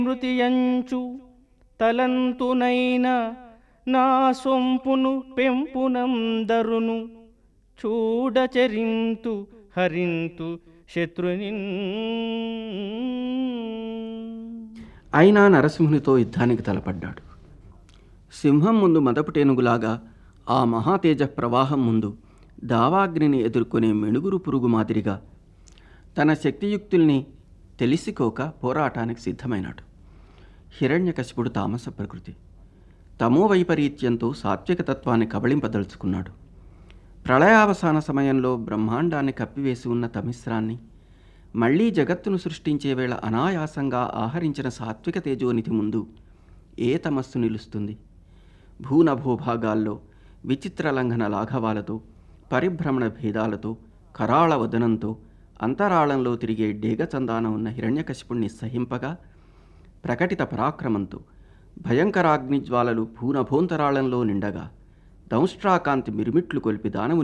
మృతియంచు తలంతునైన నా సొంపును పెంపునందరును చూడచరింతు హరింతు శత్రునిన్ అయినా నరసింహునితో యుద్ధానికి తలపడ్డాడు సింహం ముందు మదపుటేనుగులాగా ఆ మహాతేజ ప్రవాహం ముందు దావాగ్నిని ఎదుర్కొనే మెణుగురు పురుగు మాదిరిగా తన శక్తియుక్తుల్ని తెలిసికోక పోరాటానికి సిద్ధమైనాడు హిరణ్యకశిపుడు తామస ప్రకృతి తమో వైపరీత్యంతో సాత్విక తత్వాన్ని కబళింపదలుచుకున్నాడు ప్రళయావసాన సమయంలో బ్రహ్మాండాన్ని కప్పివేసి ఉన్న తమిశ్రాన్ని మళ్ళీ జగత్తును సృష్టించే వేళ అనాయాసంగా ఆహరించిన సాత్విక తేజోనిధి ముందు ఏ తమస్సు నిలుస్తుంది భూనభోభాగాల్లో విచిత్ర లంఘన లాఘవాలతో పరిభ్రమణ భేదాలతో కరాళ వదనంతో అంతరాళంలో తిరిగే డేగచందాన ఉన్న హిరణ్యకశిపుణ్ణి సహింపగా ప్రకటిత పరాక్రమంతో భయంకరాగ్నిజ్వాలలు భూనభోంతరాళంలో నిండగా దంష్ట్రాకాంతి మిరుమిట్లు కొలిపి దానవు